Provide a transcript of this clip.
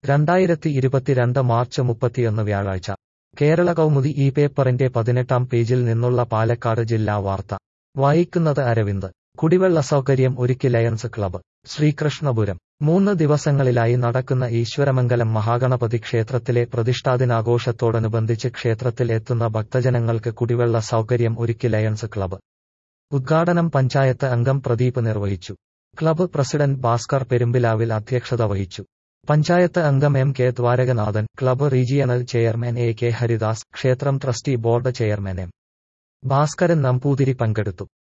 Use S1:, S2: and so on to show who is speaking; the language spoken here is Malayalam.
S1: രണ്ടായിരത്തി ഇരുപത്തിരണ്ട് മാർച്ച് മുപ്പത്തിയൊന്ന് വ്യാഴാഴ്ച കേരള കൗമുദി ഈ പേപ്പറിന്റെ പതിനെട്ടാം പേജിൽ നിന്നുള്ള പാലക്കാട് ജില്ലാ വാർത്ത വായിക്കുന്നത് അരവിന്ദ് കുടിവെള്ള സൗകര്യം ഒരുക്കി ലയൺസ് ക്ലബ്ബ് ശ്രീകൃഷ്ണപുരം മൂന്ന് ദിവസങ്ങളിലായി നടക്കുന്ന ഈശ്വരമംഗലം മഹാഗണപതി ക്ഷേത്രത്തിലെ പ്രതിഷ്ഠാദിനാഘോഷത്തോടനുബന്ധിച്ച് ക്ഷേത്രത്തിൽ എത്തുന്ന ഭക്തജനങ്ങൾക്ക് കുടിവെള്ള സൗകര്യം ഒരുക്കി ലയൺസ് ക്ലബ്ബ് ഉദ്ഘാടനം പഞ്ചായത്ത് അംഗം പ്രദീപ് നിർവഹിച്ചു ക്ലബ്ബ് പ്രസിഡന്റ് ഭാസ്കർ പെരുമ്പിലാവിൽ അധ്യക്ഷത വഹിച്ചു പഞ്ചായത്ത് അംഗം M K Dwarakanathan club regional chairman A K Haridas ക്ഷേത്രം trustee board chairman M Bhaskaran Namboothiri പങ്കെടുത്തു